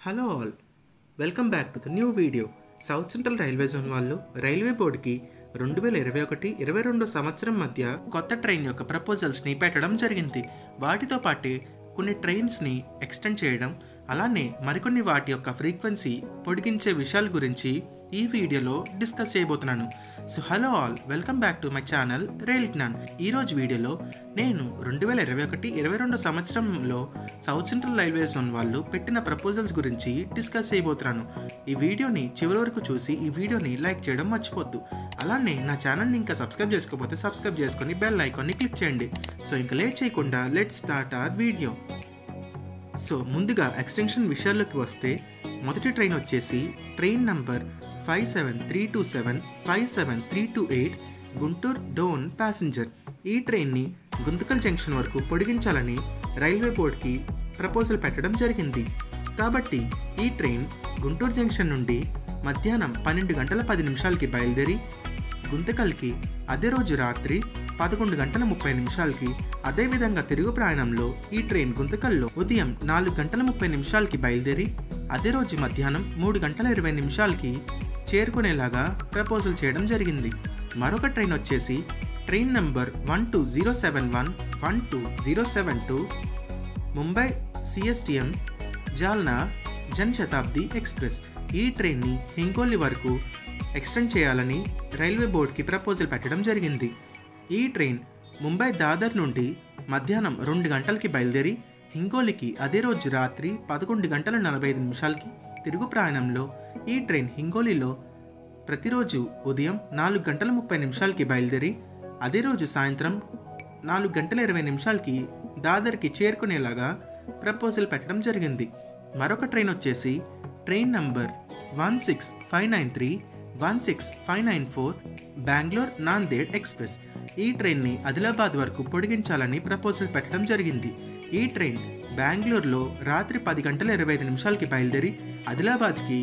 hello all welcome back to the new video South central railway zone వాళ్ళు railway బోర్డుకి రెండు వేల ఇరవై ఒకటి ఇరవై రెండు సంవత్సరం మధ్య కొత్త ట్రైన్ యొక్క ప్రపోజల్స్ని పెట్టడం జరిగింది వాటితో పాటే కొన్ని ట్రైన్స్ని ఎక్స్టెండ్ చేయడం అలానే మరికొన్ని వాటి యొక్క ఫ్రీక్వెన్సీ పొడిగించే విషయాల గురించి ఈ వీడియోలో డిస్కస్ చేయబోతున్నాను so hello all welcome back to my channel Rail Gyan ఈరోజు వీడియోలో నేను రెండు వేల ఇరవై ఒకటి ఇరవై రెండు సంవత్సరంలో సౌత్ సెంట్రల్ రైల్వే జోన్ వాళ్ళు పెట్టిన ప్రపోజల్స్ గురించి డిస్కస్ చేయబోతున్నాను ఈ వీడియోని చివరి వరకు చూసి ఈ వీడియోని లైక్ చేయడం మర్చిపోద్దు అలానే నా ఛానల్ని ఇంకా సబ్స్క్రైబ్ చేసుకోకపోతే సబ్స్క్రైబ్ చేసుకొని బెల్ ఐకాన్ని క్లిక్ చేయండి సో ఇంకా లేట్ చేయకుండా let start our video so ముందుగా ఎక్స్టెన్షన్ విషయాల్లోకి వస్తే మొదటి ట్రైన్ వచ్చేసి train number five seven three two seven five seven three two eight Guntur Dhone passenger ఈ ట్రైన్ని గుంతకల్ జంక్షన్ వరకు పొడిగించాలని రైల్వే బోర్డ్కి ప్రపోజల్ పెట్టడం జరిగింది కాబట్టి ఈ ట్రైన్ గుంటూరు జంక్షన్ నుండి మధ్యాహ్నం పన్నెండు గంటల పది నిమిషాలకి బయలుదేరి గుంతకల్కి అదే రోజు రాత్రి పదకొండు గంటల ముప్పై నిమిషాలకి అదేవిధంగా తిరుగు ప్రయాణంలో ఈ ట్రైన్ గుంతకల్లో ఉదయం నాలుగు గంటల ముప్పై నిమిషాలకి బయలుదేరి అదే రోజు మధ్యాహ్నం మూడు గంటల ఇరవై నిమిషాలకి చేరుకునేలాగా ప్రపోజల్ చేయడం జరిగింది మరొక ట్రైన్ వచ్చేసి train number one two zero seven one one two zero seven two Mumbai CSTM Jalna Jan Shatabdi express ఈ ట్రైన్ని హింగోలి వరకు ఎక్స్టెండ్ చేయాలని రైల్వే బోర్డుకి ప్రపోజల్ పెట్టడం జరిగింది ఈ ట్రైన్ ముంబై దాదర్ నుండి మధ్యాహ్నం రెండు గంటలకి బయలుదేరి హింగోలికి అదే రోజు రాత్రి పదకొండు గంటల నలభై ఐదు నిమిషాలకి తిరుగు ప్రయాణంలో ఈ ట్రైన్ హింగోలిలో ప్రతిరోజు ఉదయం నాలుగు గంటల ముప్పై నిమిషాలకి బయలుదేరి అదే రోజు సాయంత్రం నాలుగు గంటల ఇరవై నిమిషాలకి దాదర్కి చేరుకునేలాగా ప్రపోజల్ పెట్టడం జరిగింది మరొక ట్రైన్ వచ్చేసి train number one six five nine three one six five nine four Bengaluru Nanded express ఈ ట్రైన్ని ఆదిలాబాద్ వరకు పొడిగించాలని ప్రపోజల్ పెట్టడం జరిగింది ఈ ట్రైన్ బెంగళూరులో రాత్రి పది గంటల ఇరవై ఐదు నిమిషాలకి బయలుదేరి ఆదిలాబాద్కి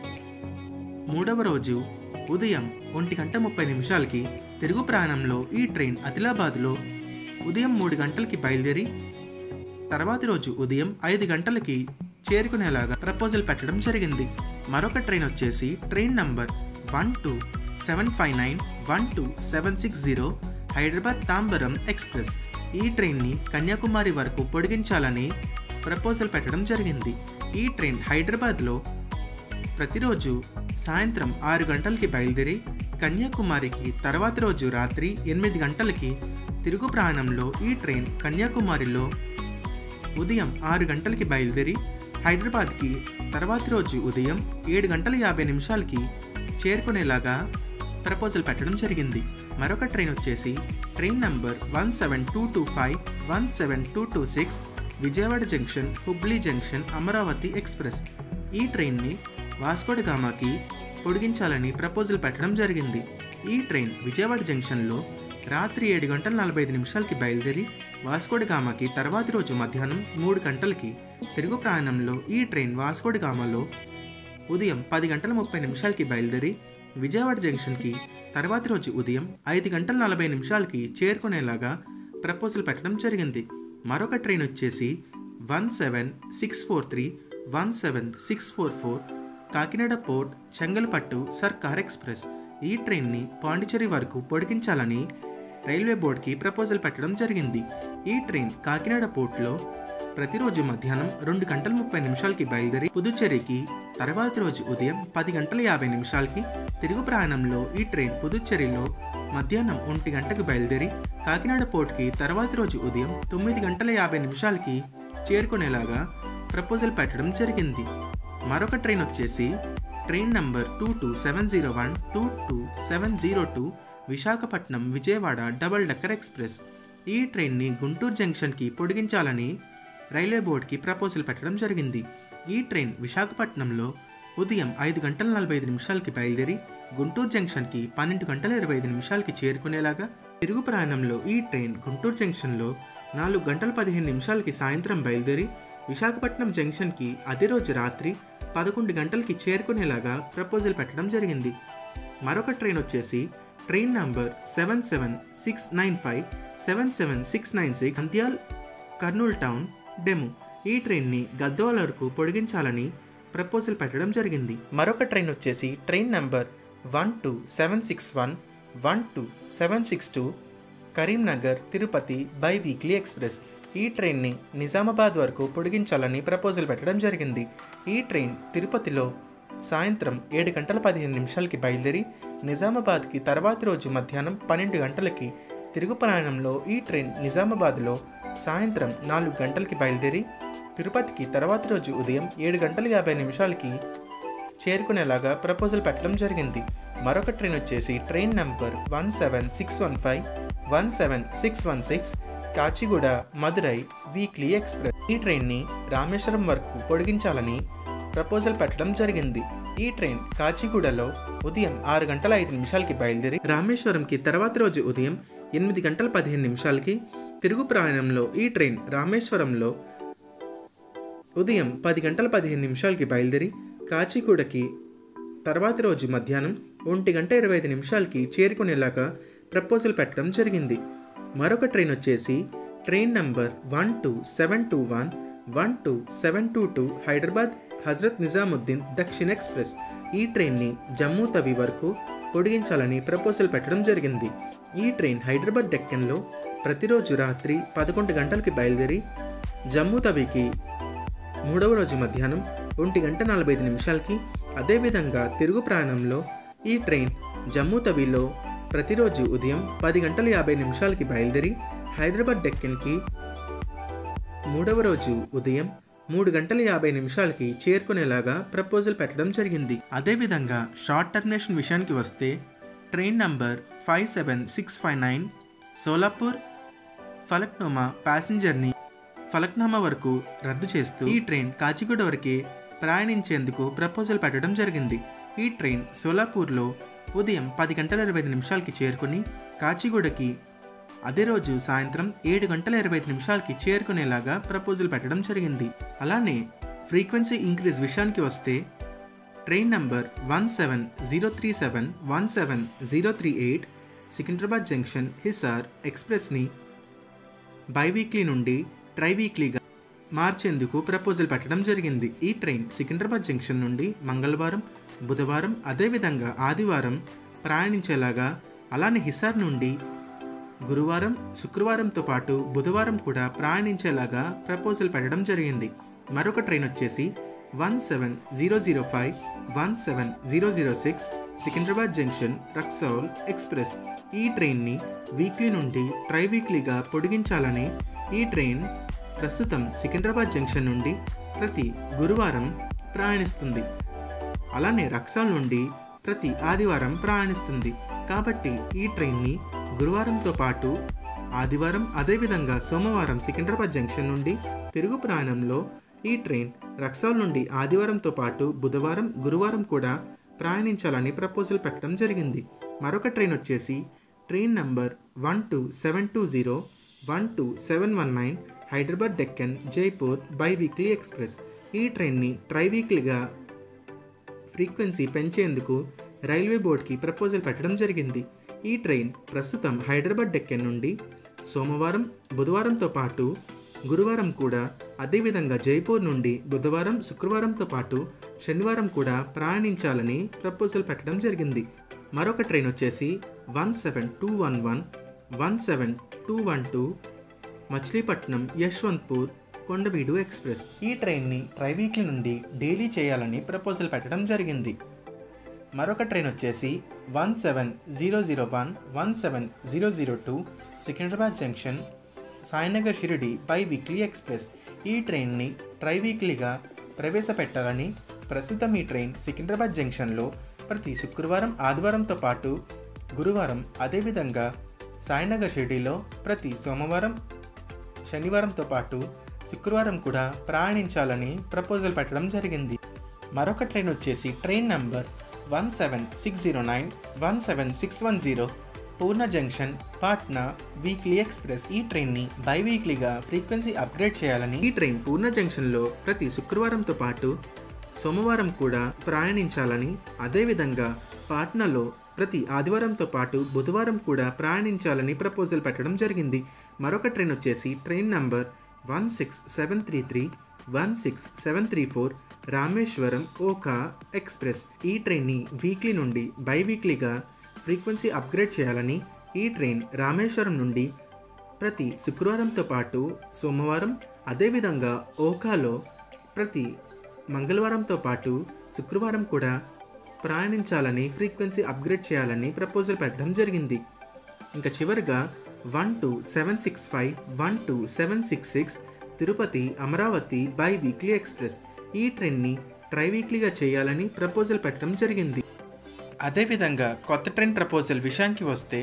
మూడవ రోజు ఉదయం ఒంటి గంట ముప్పై నిమిషాలకి తిరుగు ప్రయాణంలో ఈ ట్రైన్ ఆదిలాబాద్లో ఉదయం మూడు గంటలకి బయలుదేరి తర్వాతి రోజు ఉదయం ఐదు గంటలకి చేరుకునేలాగా ప్రపోజల్ పెట్టడం జరిగింది మరొక ట్రైన్ వచ్చేసి train number one two seven five nine one two seven six zero Hyderabad Tambaram express ఈ ట్రైన్ని కన్యాకుమారి వరకు పొడిగించాలని ప్రపోజల్ పెట్టడం జరిగింది ఈ ట్రైన్ హైదరాబాద్లో ప్రతిరోజు సాయంత్రం ఆరు గంటలకి బయలుదేరి కన్యాకుమారికి తర్వాతి రోజు రాత్రి ఎనిమిది గంటలకి తిరుగు ప్రయాణంలో ఈ ట్రైన్ కన్యాకుమారిలో ఉదయం ఆరు గంటలకి బయలుదేరి హైదరాబాద్కి తర్వాతి రోజు ఉదయం ఏడు గంటల యాభై నిమిషాలకి చేరుకునేలాగా ప్రపోజల్ పెట్టడం జరిగింది మరొక ట్రైన్ వచ్చేసి train number one seven two two five one seven two two six Vijayawada junction Hubli junction Amaravati express ఈ ట్రైన్ని వాస్కోడగామాకి పొడిగించాలని ప్రపోజల్ పెట్టడం జరిగింది ఈ ట్రైన్ విజయవాడ జంక్షన్లో రాత్రి ఏడు గంటల నలభై ఐదు నిమిషాలకి బయలుదేరి వాస్కోడగామాకి తర్వాతి రోజు మధ్యాహ్నం మూడు గంటలకి తిరుగు ప్రయాణంలో ఈ ట్రైన్ వాస్కోడగామాలో ఉదయం పది గంటల ముప్పై నిమిషాలకి బయలుదేరి విజయవాడ జంక్షన్కి తర్వాతి రోజు ఉదయం ఐదు గంటల నలభై నిమిషాలకి చేరుకునేలాగా ప్రపోజల్ పెట్టడం జరిగింది మరొక ట్రైన్ వచ్చేసి one seven six four three one seven six four four Kakinada port Chengalpattu Circar express ఈ ట్రైన్ని పాండిచేరి వరకు పొడిగించాలని రైల్వే బోర్డుకి ప్రపోజల్ పెట్టడం జరిగింది ఈ ట్రైన్ కాకినాడ పోర్ట్లో ప్రతిరోజు మధ్యాహ్నం రెండు గంటల ముప్పై నిమిషాలకి బయలుదేరి పుదుచ్చేరికి తర్వాతి రోజు ఉదయం పది గంటల యాభై నిమిషాలకి తిరుగు ప్రయాణంలో ఈ ట్రైన్ పుదుచ్చేరిలో మధ్యాహ్నం ఒంటి గంటకు బయలుదేరి కాకినాడ పోర్ట్కి తర్వాతి రోజు ఉదయం తొమ్మిది గంటల యాభై నిమిషాలకి చేరుకునేలాగా ప్రపోజల్ పెట్టడం జరిగింది మరొక ట్రైన్ వచ్చేసి train number two two seven zero one two two seven zero two Visakhapatnam Vijayawada double decker express ఈ ట్రైన్ని గుంటూరు జంక్షన్కి పొడిగించాలని రైల్వే బోర్డుకి ప్రపోజల్ పెట్టడం జరిగింది ఈ ట్రైన్ విశాఖపట్నంలో ఉదయం ఐదు గంటల నలభై ఐదు నిమిషాలకి బయలుదేరి గుంటూరు జంక్షన్కి పన్నెండు గంటల ఇరవై ఐదు నిమిషాలకి చేరుకునేలాగా తిరుగు ప్రయాణంలో ఈ ట్రైన్ గుంటూరు జంక్షన్లో నాలుగు గంటల పదిహేను నిమిషాలకి సాయంత్రం బయలుదేరి విశాఖపట్నం జంక్షన్కి అదే రోజు రాత్రి పదకొండు గంటలకి చేరుకునేలాగా ప్రపోజల్ పెట్టడం జరిగింది మరొక ట్రైన్ వచ్చేసి train number seven seven six nine five seven seven six nine six Nandyal Kurnool town DEMU ఈ ట్రైన్ని గద్వాల వరకు పొడిగించాలని ప్రపోజల్ పెట్టడం జరిగింది మరొక ట్రైన్ వచ్చేసి train number one two seven six one one two seven six two Karimnagar Tirupati biweekly express ఈ ట్రైన్ని నిజామాబాద్ వరకు పొడిగించాలని ప్రపోజల్ పెట్టడం జరిగింది ఈ ట్రైన్ తిరుపతిలో సాయంత్రం ఏడు గంటల పదిహేను నిమిషాలకి బయలుదేరి నిజామాబాద్కి తర్వాతి రోజు మధ్యాహ్నం పన్నెండు గంటలకి తిరుగు ప్రయాణంలో ఈ ట్రైన్ నిజామాబాద్లో సాయంత్రం నాలుగు గంటలకి బయలుదేరి తిరుపతికి తర్వాతి రోజు ఉదయం ఏడు గంటల యాభై నిమిషాలకి చేరుకునేలాగా ప్రపోజల్ పెట్టడం జరిగింది మరొక ట్రైన్ వచ్చేసి train number one seven six one five one seven six one six Kacheguda Madurai weekly express ఈ ట్రైన్ని రామేశ్వరం వరకు పొడిగించాలని ప్రపోజల్ పెట్టడం జరిగింది ఈ ట్రైన్ కాచిగూడలో ఉదయం ఆరు గంటల ఐదు నిమిషాలకి బయలుదేరి రామేశ్వరంకి తర్వాత రోజు ఉదయం ఎనిమిది గంటల పదిహేను నిమిషాలకి తిరుగు ప్రయాణంలో ఈ ట్రైన్ రామేశ్వరంలో ఉదయం పది గంటల పదిహేను నిమిషాలకి బయలుదేరి కాచిగూడకి తర్వాతి రోజు మధ్యాహ్నం ఒంటి గంట ఇరవై ఐదు నిమిషాలకి చేరుకునేలాగా ప్రపోజల్ పెట్టడం జరిగింది మరొక ట్రైన్ వచ్చేసి train number one two seven two one one two seven two two Hyderabad Hazrat Nizamuddin Dakshin express ఈ ట్రైన్ని జమ్మూ తవి వరకు పొడిగించాలని ప్రపోజల్ పెట్టడం జరిగింది ఈ ట్రైన్ హైదరాబాద్ డెక్కన్లో ప్రతిరోజు రాత్రి పదకొండు గంటలకి బయలుదేరి జమ్మూ తవికి మూడవ రోజు మధ్యాహ్నం ఒంటి గంట నలభై ఐదు నిమిషాలకి అదేవిధంగా తిరుగు ప్రయాణంలో ఈ ట్రైన్ జమ్మూ తవిలో ప్రతిరోజు ఉదయం పది గంటల యాభై నిమిషాలకి బయలుదేరి హైదరాబాద్ డెక్కన్కి మూడవ రోజు ఉదయం మూడు గంటల యాభై నిమిషాలకి చేరుకునేలాగా ప్రపోజల్ పెట్టడం జరిగింది అదేవిధంగా షార్ట్ టర్మినేషన్ విషయానికి వస్తే train number five seven six five nine Solapur Falaknuma ప్యాసింజర్ని ఫలక్నామా వరకు రద్దు చేస్తూ ఈ ట్రైన్ కాచిగూడ వరకే ప్రయాణించేందుకు ప్రపోజల్ పెట్టడం జరిగింది ఈ ట్రైన్ సోలాపూర్లో ఉదయం పది గంటల ఇరవై ఐదు నిమిషాలకి చేరుకుని కాచిగూడకి అదే రోజు సాయంత్రం ఏడు గంటల ఇరవై ఐదు నిమిషాలకి చేరుకునేలాగా ప్రపోజల్ పెట్టడం జరిగింది అలానే ఫ్రీక్వెన్సీ ఇంక్రీజ్ విషయానికి వస్తే train number one seven zero three seven one seven zero three eight Secunderabad junction Hisar ఎక్స్ప్రెస్ని బైవీక్లీ నుండి ట్రైవీక్లీగా మార్చేందుకు ప్రపోజల్ పెట్టడం జరిగింది ఈ ట్రైన్ సికింద్రాబాద్ జంక్షన్ నుండి మంగళవారం బుధవారం అదేవిధంగా ఆదివారం ప్రయాణించేలాగా అలానే హిసార్ నుండి గురువారం శుక్రవారంతో పాటు బుధవారం కూడా ప్రయాణించేలాగా ప్రపోజల్ పెట్టడం జరిగింది మరొక ట్రైన్ వచ్చేసి one seven zero zero five one seven zero zero six Secunderabad junction Raxaul express ఈ ట్రైన్ని వీక్లీ నుండి ట్రై వీక్లీగా పొడిగించాలని ఈ ట్రైన్ ప్రస్తుతం సికింద్రాబాద్ జంక్షన్ నుండి ప్రతి గురువారం ప్రయాణిస్తుంది అలానే రక్సాల్ నుండి ప్రతి ఆదివారం ప్రయాణిస్తుంది కాబట్టి ఈ ట్రైన్ని గురువారంతో పాటు ఆదివారం అదేవిధంగా సోమవారం సికింద్రాబాద్ జంక్షన్ నుండి తిరుగు ప్రయాణంలో ఈ ట్రైన్ రక్సాల్ నుండి ఆదివారంతో పాటు బుధవారం గురువారం కూడా ప్రయాణించాలని ప్రపోజల్ పెట్టడం జరిగింది మరొక ట్రైన్ వచ్చేసి train number one two seven two zero one two seven one nine Hyderabad Deccan Jaipur biweekly express ఈ ట్రైన్ని ట్రై వీక్లీగా ఫ్రీక్వెన్సీ పెంచేందుకు రైల్వే బోర్డుకి ప్రపోజల్ పెట్టడం జరిగింది ఈ ట్రైన్ ప్రస్తుతం హైదరాబాద్ డెక్కన్ నుండి సోమవారం బుధవారంతో పాటు గురువారం కూడా అదేవిధంగా జైపూర్ నుండి బుధవారం శుక్రవారంతో పాటు శనివారం కూడా ప్రయాణించాలని ప్రపోజల్ పెట్టడం జరిగింది మరొక ట్రైన్ వచ్చేసి one seven two one one one seven two one two Machilipatnam Yesvantpur Kondaveedu express ఈ ట్రైన్ని ట్రైవీక్లీ నుండి డైలీ చేయాలని ప్రపోజల్ పెట్టడం జరిగింది మరొక ట్రైన్ వచ్చేసి one seven zero zero one one seven zero zero two Secunderabad junction Sainagar Shirdi biweekly express ఈ ట్రైన్ని ట్రై వీక్లీగా ప్రవేశపెట్టాలని ప్రస్తుతం ఈ ట్రైన్ సికింద్రాబాద్ జంక్షన్లో ప్రతి శుక్రవారం ఆదివారంతో పాటు గురువారం అదేవిధంగా సాయినగర్ షిరిడిలో ప్రతి సోమవారం శనివారంతో పాటు శుక్రవారం కూడా ప్రయాణించాలని ప్రపోజల్ పెట్టడం జరిగింది మరొక ట్రైన్ వచ్చేసి train number one seven six zero nine one seven six one zero Purna junction Patna weekly express ఈ ట్రైన్ని బై వీక్లీగా ఫ్రీక్వెన్సీ అప్గ్రేడ్ చేయాలని ఈ ట్రైన్ పూర్ణ జంక్షన్లో ప్రతి శుక్రవారంతో పాటు సోమవారం కూడా ప్రయాణించాలని అదేవిధంగా పాట్నాలో ప్రతి ఆదివారంతో పాటు బుధవారం కూడా ప్రయాణించాలని ప్రపోజల్ పెట్టడం జరిగింది మరొక ట్రైన్ వచ్చేసి train number one six seven three three one six seven three four Rameswaram Okha express ఈ ట్రైన్ని వీక్లీ నుండి బై వీక్లీగా ఫ్రీక్వెన్సీ అప్గ్రేడ్ చేయాలని ఈ ట్రైన్ రామేశ్వరం నుండి ప్రతి శుక్రవారంతో పాటు సోమవారం అదేవిధంగా ఓకాలో ప్రతి మంగళవారంతో పాటు శుక్రవారం కూడా ప్రయాణించాలని ఫ్రీక్వెన్సీ అప్గ్రేడ్ చేయాలని ప్రపోజల్ పెట్టడం జరిగింది ఇంకా చివరిగా one two seven six five one two seven six six Tirupati Amaravati biweekly express ఈ ట్రైన్ని ట్రై వీక్లీగా చేయాలని ప్రపోజల్ పెట్టడం జరిగింది అదేవిధంగా కొత్త ట్రైన్ ప్రపోజల్ విషయానికి వస్తే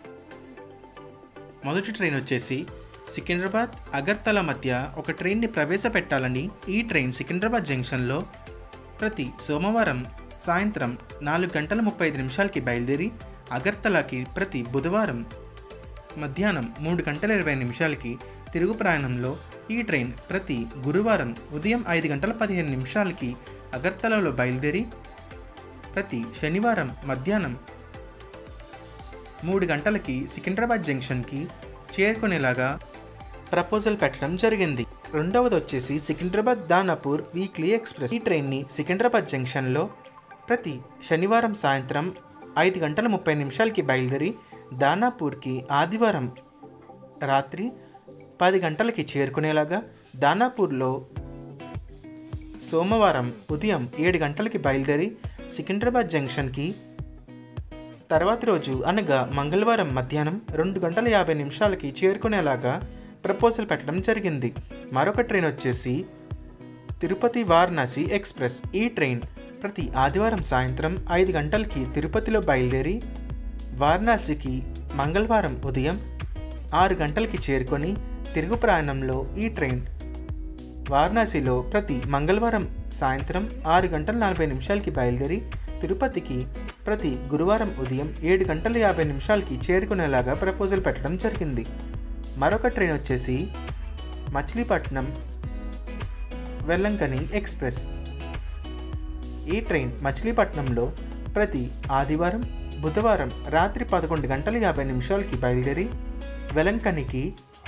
మొదటి ట్రైన్ వచ్చేసి సికింద్రాబాద్ అగర్తల మధ్య ఒక ట్రైన్ని ప్రవేశపెట్టాలని ఈ ట్రైన్ సికింద్రాబాద్ జంక్షన్లో ప్రతి సోమవారం సాయంత్రం నాలుగు గంటల ముప్పై ఐదు నిమిషాలకి బయలుదేరి అగర్తలాకి ప్రతి బుధవారం మధ్యాహ్నం మూడు గంటల ఇరవై నిమిషాలకి తిరుగు ప్రయాణంలో ఈ ట్రైన్ ప్రతి గురువారం ఉదయం ఐదు గంటల పదిహేను నిమిషాలకి అగర్తలలో బయలుదేరి ప్రతి శనివారం మధ్యాహ్నం మూడు గంటలకి సికింద్రాబాద్ జంక్షన్కి చేరుకునేలాగా ప్రపోజల్ పెట్టడం జరిగింది రెండవది వచ్చేసి సికింద్రాబాద్ దానాపూర్ వీక్లీ ఎక్స్ప్రెస్ ఈ ట్రైన్ని సికింద్రాబాద్ జంక్షన్లో ప్రతి శనివారం సాయంత్రం ఐదు గంటల ముప్పై నిమిషాలకి బయలుదేరి దానాపూర్కి ఆదివారం రాత్రి పది గంటలకి చేరుకునేలాగా దానాపూర్లో సోమవారం ఉదయం ఏడు గంటలకి బయలుదేరి సికింద్రాబాద్ జంక్షన్కి తర్వాతి రోజు అనగా మంగళవారం మధ్యాహ్నం రెండు గంటల యాభై నిమిషాలకి చేరుకునేలాగా ప్రపోజల్ పెట్టడం జరిగింది మరొక ట్రైన్ వచ్చేసి తిరుపతి వారణాసి ఎక్స్ప్రెస్ ఈ ట్రైన్ ప్రతి ఆదివారం సాయంత్రం ఐదు గంటలకి తిరుపతిలో బయలుదేరి వారణాసికి మంగళవారం ఉదయం ఆరు గంటలకి చేరుకొని తిరుగు ప్రయాణంలో ఈ ట్రైన్ వారణాసిలో ప్రతి మంగళవారం సాయంత్రం ఆరు గంటల నలభై నిమిషాలకి బయలుదేరి తిరుపతికి ప్రతి గురువారం ఉదయం ఏడు గంటల యాభై నిమిషాలకి చేరుకునేలాగా ప్రపోజల్ పెట్టడం జరిగింది మరొక ట్రైన్ వచ్చేసి మచిలీపట్నం వెల్లంకని ఎక్స్ప్రెస్ ఈ ట్రైన్ మచిలీపట్నంలో ప్రతి ఆదివారం బుధవారం రాత్రి పదకొండు గంటల యాభై నిమిషాలకి బయలుదేరి వెలంకనికి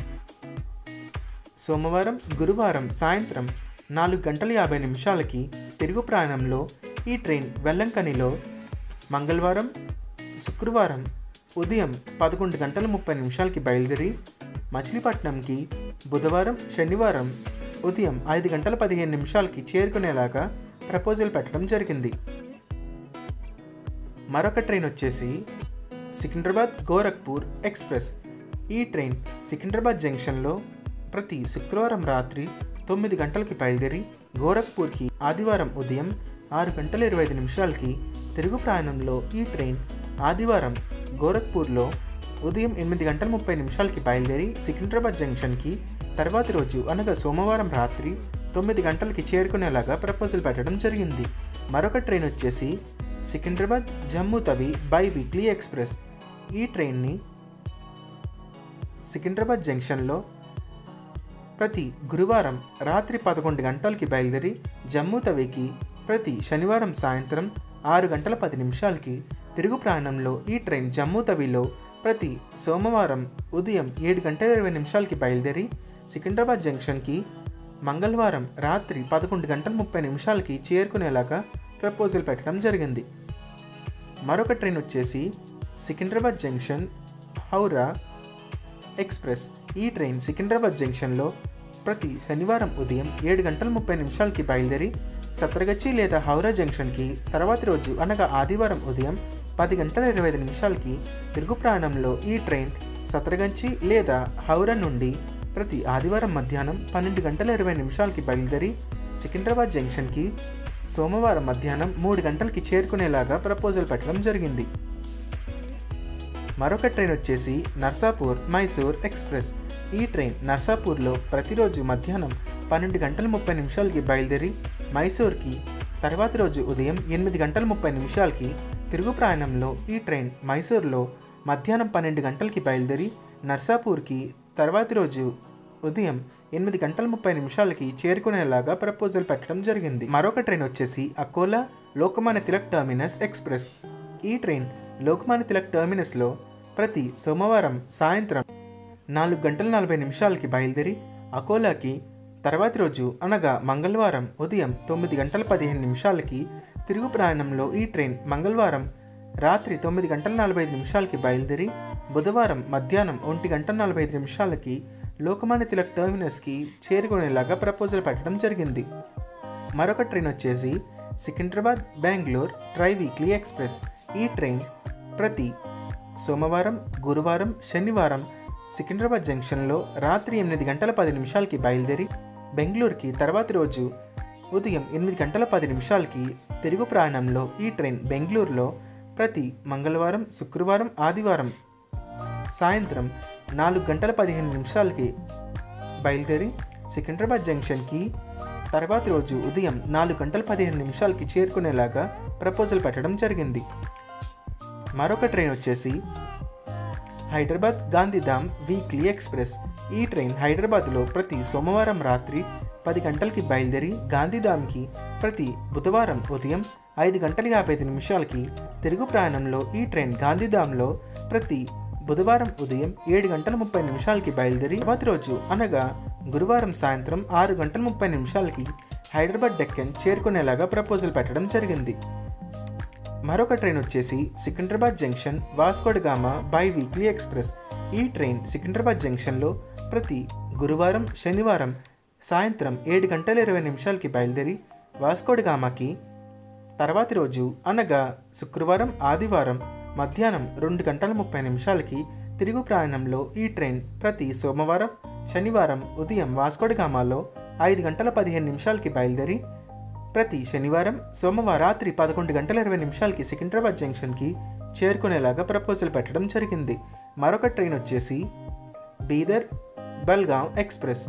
సోమవారం గురువారం సాయంత్రం నాలుగు గంటల యాభై నిమిషాలకి తిరుగు ప్రయాణంలో ఈ ట్రైన్ వెల్లంకనిలో మంగళవారం శుక్రవారం ఉదయం పదకొండు గంటల ముప్పై నిమిషాలకి బయలుదేరి మచిలీపట్నంకి బుధవారం శనివారం ఉదయం ఐదు గంటల పదిహేను నిమిషాలకి చేరుకునేలాగా ప్రపోజల్ పెట్టడం జరిగింది మరొక ట్రైన్ వచ్చేసి సికింద్రాబాద్ గోరఖ్పూర్ ఎక్స్ప్రెస్ ఈ ట్రైన్ సికింద్రాబాద్ జంక్షన్లో ప్రతి శుక్రవారం రాత్రి తొమ్మిది గంటలకి బయలుదేరి గోరఖ్పూర్కి ఆదివారం ఉదయం ఆరు గంటల ఇరవై ఐదు నిమిషాలకి తిరుగు ప్రయాణంలో ఈ ట్రైన్ ఆదివారం గోరఖ్పూర్లో ఉదయం ఎనిమిది గంటల ముప్పై నిమిషాలకి బయలుదేరి సికింద్రాబాద్ జంక్షన్కి తర్వాతి రోజు అనగా సోమవారం రాత్రి తొమ్మిది గంటలకి చేరుకునేలాగా ప్రపోజల్ పెట్టడం జరిగింది మరొక ట్రైన్ వచ్చేసి Secunderabad Jammu Tawi biweekly express ఈ ట్రైన్ని సికింద్రాబాద్ జంక్షన్లో ప్రతి గురువారం రాత్రి పదకొండు గంటలకి బయలుదేరి జమ్మూ తవికి ప్రతి శనివారం సాయంత్రం ఆరు గంటల పది నిమిషాలకి తిరుగు ప్రయాణంలో ఈ ట్రైన్ జమ్మూ తవిలో ప్రతి సోమవారం ఉదయం ఏడు గంటల ఇరవై నిమిషాలకి బయలుదేరి సికింద్రాబాద్ జంక్షన్కి మంగళవారం రాత్రి పదకొండు గంటల ముప్పై నిమిషాలకి చేరుకునేలాగా ప్రపోజల్ పెట్టడం జరిగింది మరొక ట్రైన్ వచ్చేసి సికింద్రాబాద్ జంక్షన్ హౌరా ఎక్స్ప్రెస్ ఈ ట్రైన్ సికింద్రాబాద్ జంక్షన్లో ప్రతి శనివారం ఉదయం ఏడు గంటల ముప్పై నిమిషాలకి బయలుదేరి సత్రగచ్చి లేదా హౌరా జంక్షన్కి తర్వాతి రోజు అనగా ఆదివారం ఉదయం పది గంటల ఇరవై ఐదు నిమిషాలకి తిరుగు ప్రయాణంలో ఈ ట్రైన్ సత్రగంచి లేదా హౌరా నుండి ప్రతి ఆదివారం మధ్యాహ్నం పన్నెండు గంటల ఇరవై నిమిషాలకి బయలుదేరి సికింద్రాబాద్ జంక్షన్కి సోమవారం మధ్యాహ్నం మూడు గంటలకి చేరుకునేలాగా ప్రపోజల్ పెట్టడం జరిగింది మరొక ట్రైన్ వచ్చేసి నర్సాపూర్ మైసూర్ ఎక్స్ప్రెస్ ఈ ట్రైన్ నర్సాపూర్లో ప్రతిరోజు మధ్యాహ్నం పన్నెండు గంటల ముప్పై నిమిషాలకి బయలుదేరి మైసూర్కి తర్వాతి రోజు ఉదయం ఎనిమిది గంటల ముప్పై నిమిషాలకి తిరుగు ప్రయాణంలో ఈ ట్రైన్ మైసూర్లో మధ్యాహ్నం పన్నెండు గంటలకి బయలుదేరి నర్సాపూర్కి తర్వాతి రోజు ఉదయం ఎనిమిది గంటల ముప్పై నిమిషాలకి చేరుకునేలాగా ప్రపోజల్ పెట్టడం జరిగింది మరొక ట్రైన్ వచ్చేసి అకోలా లోకమాన్య తిలక్ టర్మినస్ ఎక్స్ప్రెస్ ఈ ట్రైన్ లోకమాన్య తిలక్ టర్మినస్లో ప్రతి సోమవారం సాయంత్రం నాలుగు గంటల నలభై నిమిషాలకి బయలుదేరి అకోలాకి తర్వాతి రోజు అనగా మంగళవారం ఉదయం తొమ్మిది గంటల పదిహేను నిమిషాలకి తిరుగు ప్రయాణంలో ఈ ట్రైన్ మంగళవారం రాత్రి తొమ్మిది గంటల నలభై ఐదు నిమిషాలకి బయలుదేరి బుధవారం మధ్యాహ్నం ఒంటి గంట నలభై ఐదు నిమిషాలకి లోకమాన్య తిలక్ టర్మినస్కి చేరుకునేలాగా ప్రపోజల్ పెట్టడం జరిగింది మరొక ట్రైన్ వచ్చేసి Secunderabad Bengaluru triweekly express ఈ ట్రైన్ ప్రతి సోమవారం గురువారం శనివారం సికింద్రాబాద్ జంక్షన్లో రాత్రి ఎనిమిది గంటల పది నిమిషాలకి బయలుదేరి బెంగళూరుకి తర్వాతి రోజు ఉదయం ఎనిమిది గంటల పది నిమిషాలకి తిరుగు ప్రయాణంలో ఈ ట్రైన్ బెంగళూరులో ప్రతి మంగళవారం శుక్రవారం ఆదివారం సాయంత్రం నాలుగు గంటల పదిహేను నిమిషాలకి బయలుదేరి సికింద్రాబాద్ జంక్షన్కి తర్వాతి రోజు ఉదయం నాలుగు గంటల పదిహేను నిమిషాలకి చేరుకునేలాగా ప్రపోజల్ పెట్టడం జరిగింది మరొక ట్రైన్ వచ్చేసి హైదరాబాద్ గాంధీధామ్ వీక్లీ ఎక్స్ప్రెస్ ఈ ట్రైన్ హైదరాబాద్లో ప్రతి సోమవారం రాత్రి పది గంటలకి బయలుదేరి గాంధీధామ్కి ప్రతి బుధవారం ఉదయం ఐదు గంటల యాభై ఐదు నిమిషాలకి తిరుగు ప్రయాణంలో ఈ ట్రైన్ గాంధీధామ్లో ప్రతి బుధవారం ఉదయం ఏడు గంటల ముప్పై నిమిషాలకి బయలుదేరి తర్వాతి రోజు అనగా గురువారం సాయంత్రం ఆరు గంటల ముప్పై నిమిషాలకి హైదరాబాద్ డెక్కన్ చేరుకునేలాగా ప్రపోజల్ పెట్టడం జరిగింది మరొక ట్రైన్ వచ్చేసి Secunderabad junction Vasco da Gama biweekly express ఈ ట్రైన్ సికింద్రాబాద్ జంక్షన్లో ప్రతి గురువారం శనివారం సాయంత్రం ఏడు గంటల ఇరవై నిమిషాలకి బయలుదేరి వాస్కోడగామాకి తర్వాతి రోజు అనగా శుక్రవారం ఆదివారం మధ్యాహ్నం రెండు గంటల ముప్పై నిమిషాలకి తిరుగు ప్రయాణంలో ఈ ట్రైన్ ప్రతి సోమవారం శనివారం ఉదయం వాస్కోడగామాలో ఐదు గంటల పదిహేను నిమిషాలకి బయలుదేరి ప్రతి శనివారం సోమవారం రాత్రి పదకొండు గంటల ఇరవై నిమిషాలకి సికింద్రాబాద్ జంక్షన్కి చేరుకునేలాగా ప్రపోజల్ పెట్టడం జరిగింది మరొక ట్రైన్ వచ్చేసి బీదర్ బల్గాం ఎక్స్ప్రెస్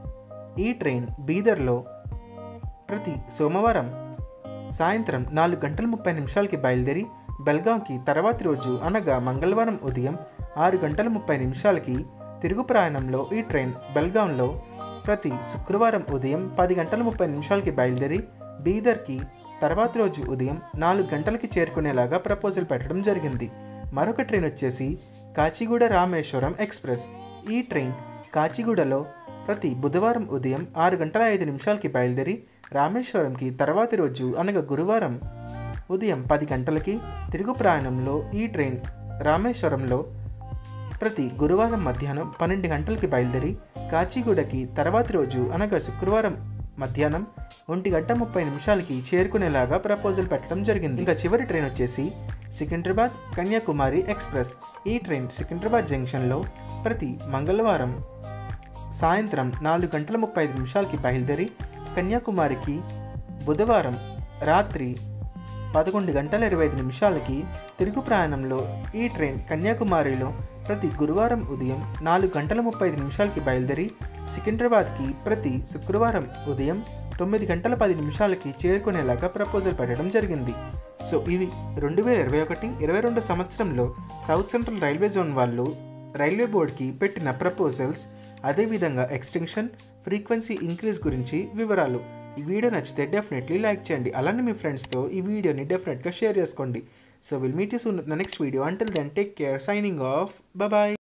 ఈ ట్రైన్ బీదర్లో ప్రతి సోమవారం సాయంత్రం నాలుగు గంటల ముప్పై నిమిషాలకి బయలుదేరి బెల్గాంకి తర్వాతి రోజు అనగా మంగళవారం ఉదయం ఆరు గంటల ముప్పై నిమిషాలకి తిరుగు ప్రయాణంలో ఈ ట్రైన్ బెల్గాంలో ప్రతి శుక్రవారం ఉదయం పది గంటల ముప్పై నిమిషాలకి బయలుదేరి బీదర్కి తర్వాతి రోజు ఉదయం నాలుగు గంటలకి చేరుకునేలాగా ప్రపోజల్ పెట్టడం జరిగింది మరొక ట్రైన్ వచ్చేసి కాచిగూడ రామేశ్వరం ఎక్స్ప్రెస్ ఈ ట్రైన్ కాచిగూడలో ప్రతి బుధవారం ఉదయం ఆరు గంటల ఐదు నిమిషాలకి బయలుదేరి రామేశ్వరంకి తర్వాతి రోజు అనగా గురువారం ఉదయం పది గంటలకి తిరుగు ప్రయాణంలో ఈ ట్రైన్ రామేశ్వరంలో ప్రతి గురువారం మధ్యాహ్నం పన్నెండు గంటలకి బయలుదేరి కాచిగూడకి తర్వాతి రోజు అనగా శుక్రవారం మధ్యాహ్నం ఒంటి గంట ముప్పై నిమిషాలకి చేరుకునేలాగా ప్రపోజల్ పెట్టడం జరిగింది ఇంకా చివరి ట్రైన్ వచ్చేసి సికింద్రాబాద్ కన్యాకుమారి ఎక్స్ప్రెస్ ఈ ట్రైన్ సికింద్రాబాద్ జంక్షన్లో ప్రతి మంగళవారం సాయంత్రం నాలుగు గంటల ముప్పై ఐదు నిమిషాలకి బయలుదేరి కన్యాకుమారికి బుధవారం రాత్రి పదకొండు గంటల ఇరవై ఐదు నిమిషాలకి తిరుగు ప్రయాణంలో ఈ ట్రైన్ కన్యాకుమారిలో ప్రతి గురువారం ఉదయం నాలుగు గంటల ముప్పై ఐదు నిమిషాలకి బయలుదేరి సికింద్రాబాద్కి ప్రతి శుక్రవారం ఉదయం తొమ్మిది గంటల పది నిమిషాలకి చేరుకునేలాగా ప్రపోజల్ పెట్టడం జరిగింది సో ఇవి రెండు వేల ఇరవై ఒకటి ఇరవై రెండు సంవత్సరంలో సౌత్ సెంట్రల్ రైల్వే జోన్ వాళ్ళు రైల్వే బోర్డ్కి పెట్టిన ప్రపోజల్స్ అదేవిధంగా ఎక్స్టెన్షన్ ఫ్రీక్వెన్సీ ఇంక్రీజ్ గురించి వివరాలు ఈ వీడియో నచ్చితే డెఫినెట్లీ లైక్ చేయండి అలానే మీ ఫ్రెండ్స్తో ఈ వీడియోని డెఫినెట్గా షేర్ చేసుకోండి so will meet you soon the next video until then take care signing off bye